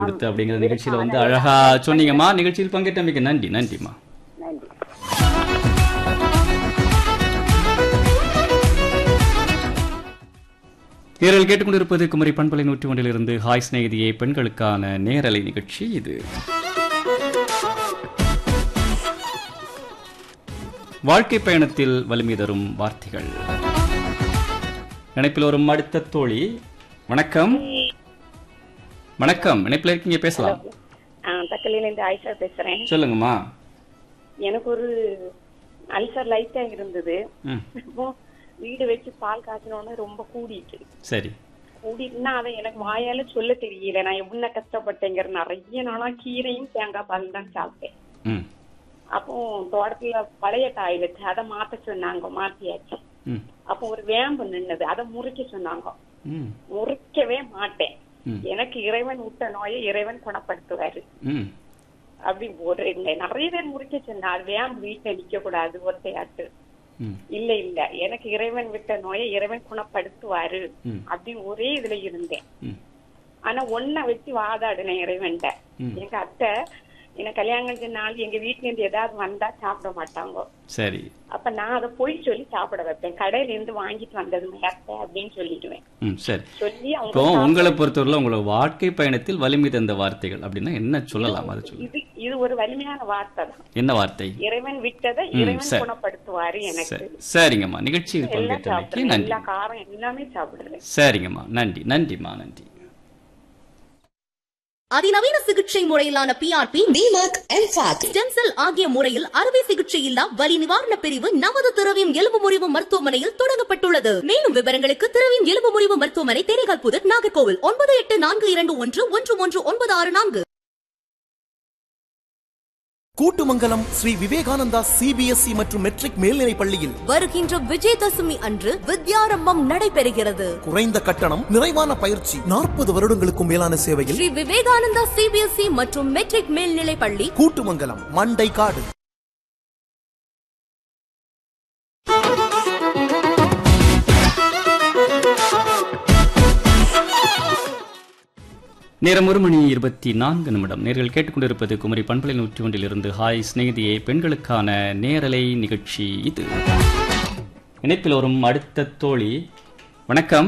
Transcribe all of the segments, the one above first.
கொடுத்து அப்படிங்கிற நிகழ்ச்சியில வந்து அழகா சொன்னீங்கம்மா நிகழ்ச்சியில் பங்கேற்றமைக்கு நன்றி நன்றிம்மா நன்றி நேரில் கேட்டுக்கொண்டிருப்பது குமரி பண்பலை நூற்றி ஒன்றிலிருந்து ஹாய் சிநேகிதியே பெண்களுக்கான நேரலை நிகழ்ச்சி இது வாழ்க்கை பயணத்தில் வலிமை தரும் வார்த்தைகள் இணைப்பில் வரும் அடுத்த தோழி வணக்கம் வணக்கம் இணைப்பில் இருக்கீங்க பேசலாம் தக்கலையில இருந்து ஆயிஷா பேசுறேன் சொல்லுங்கம்மா எனக்கு ஒரு அல்சர் லைட்டா இருந்தது ம் இப்போ வீடு வச்சு பால் காய்ச்சனோட ரொம்ப கூடிட்டு சரி கூடிட்டுனா அதை எனக்கு வாயால சொல்ல தெரியல நான் எவ்வளவு கஷ்டப்பட்டேங்கிற நிறைய நாளா கீரையும் தேங்காய் பால் தான் சாப்பிட்டேன் ம் அப்போ தோட்டத்துல பழைய டாய்லெட் அதை மாத்த சொன்னாங்க மாத்தியாச்சு ம் அப்போ ஒரு வேம்பு நின்னது அதை முறிக்க சொன்னாங்க ம் முறிக்கவே மாட்டேன் ம். எனக்கு இறைவன் விட்ட நோயை இறைவன் குணப்படுத்துவாரு ம் அப்படி ஒரு இல்லை நிறைய பேர் முறிக்க சொன்னா அது வேம்பு வீட்டுல நிக்க கூடாது ஒத்தையாட்டு ம் இல்ல இல்ல எனக்கு இறைவன் விட்ட நோயை இறைவன் குணப்படுத்துவாரு ம். அப்படின்னு ஒரே இதுல இருந்தேன் ம் ஆனா ஒன்ன வச்சு வாதாடினேன் இறைவன்ட்ட ம். எங்க அத்தை எனக்கு கல்யாணம் கழிச்ச நாள் எங்க வீட்ல இருந்து ஏதாவது வந்தா சாப்பிட மாட்டாங்க சரி அப்ப நான் அதை போய் சொல்லி சாப்பிட வைப்பேன் கடையில இருந்து வாங்கிட்டு வந்தது அத்தை அப்படின்னு சொல்லிடுவேன் ம் சரி சொல்லி இப்போ அவங்க உங்களை பொறுத்தவரையில் உங்களோட வாழ்க்கை பயணத்தில் வலிமை தந்த வார்த்தைகள் அப்படின்னா என்ன சொல்லலாம் அதை சொல்லுங்க இது இது ஒரு வலிமையான வார்த்தை தான் என்ன வார்த்தை இறைவன் விட்டதை ம், இறைவன் சரி. குணப்படுத்துவாரு எனக்கு சரி சரிங்கம்மா நிகழ்ச்சியில் எல்லாம் பங்கேற்றமைக்கு சாப்பிடுறேன் நன்றி எல்லா காரம் எல்லாமே சாப்பிடுறேன் சரிங்கம்மா நன்றி நன்றிம்மா நன்றி அதிநவீன சிகிச்சை முறையிலான PRP DMAC MFAC stem cell ஆகிய முறையில் அறுவை சிகிச்சை இல்லா வலி நிவாரண பிரிவு நவத திரவியம் எலும்பு முறிவு மருத்துவமனையில் தொடங்கப்பட்டுள்ளது மேலும் விவரங்களுக்கு திரவியம் எலும்பு முறிவு மருத்துவமனை தேனிகால் புதர் நாகர்கோவில் ஒன்பது எட்டு நான்கு இரண்டு ஒன்று ஒன்று ஒன்று ஒன்பது ஆறு நான்கு கூட்டுமங்கலம் ஸ்ரீ விவேகானந்தா சிபிஎஸ்இ மற்றும் மெட்ரிக் மேல்நிலைப் பள்ளியில் வருகின்ற விஜயதசமி அன்று வித்யாரம்பம் நடைபெறுகிறது குறைந்த கட்டணம் நிறைவான பயிற்சி நாற்பது வருடங்களுக்கும் மேலான சேவையில் ஸ்ரீ விவேகானந்தா சிபிஎஸ்இ மற்றும் மெட்ரிக் மேல்நிலை பள்ளி கூட்டுமங்கலம் மண்டை காடு நேரம் ஒரு மணி இருபத்தி நான்கு நிமிடம் நேர்கள் கேட்டுக்கொண்டிருப்பது குமரி பண்பலை நூற்றி ஒன்றிலிருந்து ஹாய் சிநேகிதியே பெண்களுக்கான நேரலை நிகழ்ச்சி இது இணைப்பில் வரும் அடுத்த தோழி வணக்கம்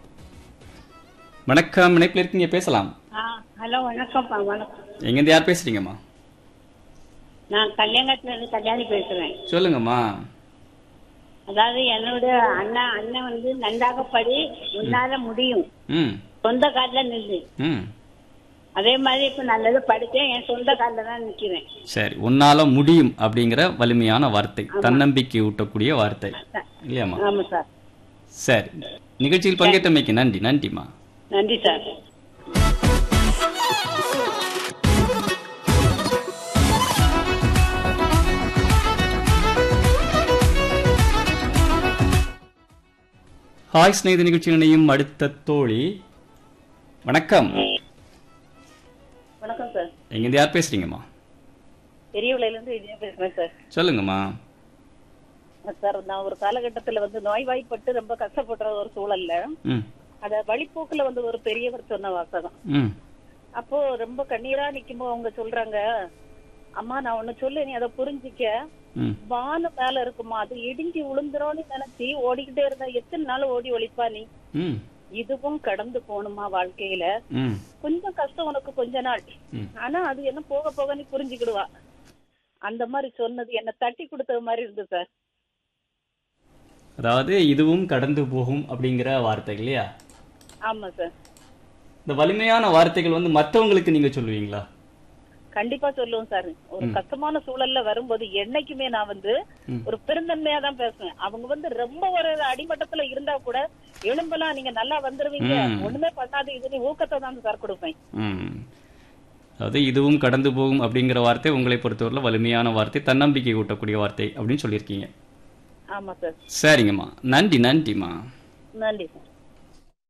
வணக்கம் இணைப்பில் இருக்கீங்க பேசலாம் ஹலோ வணக்கம்ப்பா வணக்கம் எங்கேருந்து யார் பேசுறீங்கம்மா நான் கல்யாணத்துல இருந்து கல்யாணி பேசுறேன் சொல்லுங்கம்மா அதாவது என்னோட அண்ணா அண்ணன் வந்து நன்றாக படி உன்னால முடியும் ம் சொந்த கால்ல நில்லு ம் அதே மாதிரி இப்ப நல்லது படிச்சேன் என் சொந்த கால்ல தான் நிக்கிறேன் சரி உன்னால முடியும் அப்படிங்கிற வலிமையான வார்த்தை தன்னம்பிக்கை ஊட்டக்கூடிய வார்த்தை இல்லையாம்மா ஆமா சார் சரி நிகழ்ச்சியில் பங்கேற்றமைக்கு நன்றி நன்றிம்மா நன்றி சார் ஹாய் ஸ்நேகித நிகழ்ச்சியில் இணையும் அடுத்த தோழி வணக்கம் வணக்கம் சார் எங்கேருந்து யார் பேசுறீங்கம்மா பெரியவிளையில இருந்து விஜயா பேசுறேன் சார் சொல்லுங்கம்மா சார் நான் ஒரு காலகட்டத்துல வந்து நோய்வாய்ப்பட்டு ரொம்ப கஷ்டப்படுற ஒரு சூழல்ல ம் அத வழிப்போக்குல வந்து ஒரு பெரியவர் சொன்ன வாசகம் ம் அப்போ ரொம்ப கண்ணீரா நிக்கும்போது அவங்க சொல்றாங்க அம்மா நான் ஒண்ணு சொல்லு நீ அதை புரிஞ்சிக்க ம் வானம் மேல இருக்குமா அது இடிஞ்சு விழுந்துரும்னு நினைச்சு ஓடிக்கிட்டே இருந்தா எத்தனை நாள் ஓடி ஒழிப்பா நீ ம் இதுவும் கடந்து போகணுமா வாழ்க்கையில ம் கொஞ்சம் கஷ்டம் உனக்கு கொஞ்ச நாள் ம். ஆனா அது என்ன போக போக நீ புரிஞ்சுக்கிடுவா அந்த மாதிரி சொன்னது என்ன தட்டி கொடுத்தது மாதிரி இருந்தது சார் அதாவது இதுவும் கடந்து போகும் அப்படிங்கிற வார்த்தை இல்லையா ஆமா சார் இந்த வலிமையான வார்த்தைகள் வந்து மற்றவங்களுக்கு நீங்க சொல்லுவீங்களா கண்டிப்பா சொல்லுவோம் சார் ஒரு கஷ்டமான சூழல்ல வரும்போது என்னைக்குமே நான் வந்து ம். ஒரு பெருந்தன்மையா தான் பேசுவேன் அவங்க வந்து ரொம்ப ஒரு அடிமட்டத்துல இருந்தா கூட எலும்பெல்லாம் நீங்க நல்லா வந்துருவீங்க ம். ஒண்ணுமே பண்ணாது இது நீ ஊக்கத்தை தான் சார் கொடுப்பேன் ம் அதாவது இதுவும் கடந்து போகும் அப்படிங்கிற வார்த்தை உங்களை பொறுத்தவரையில் வலிமையான வார்த்தை தன்னம்பிக்கை ஊட்டக்கூடிய வார்த்தை அப்படின்னு சொல்லியிருக்கீங்க ஆமா சார் சரிங்கம்மா நன்றி நன்றிம்மா நன்றி சார்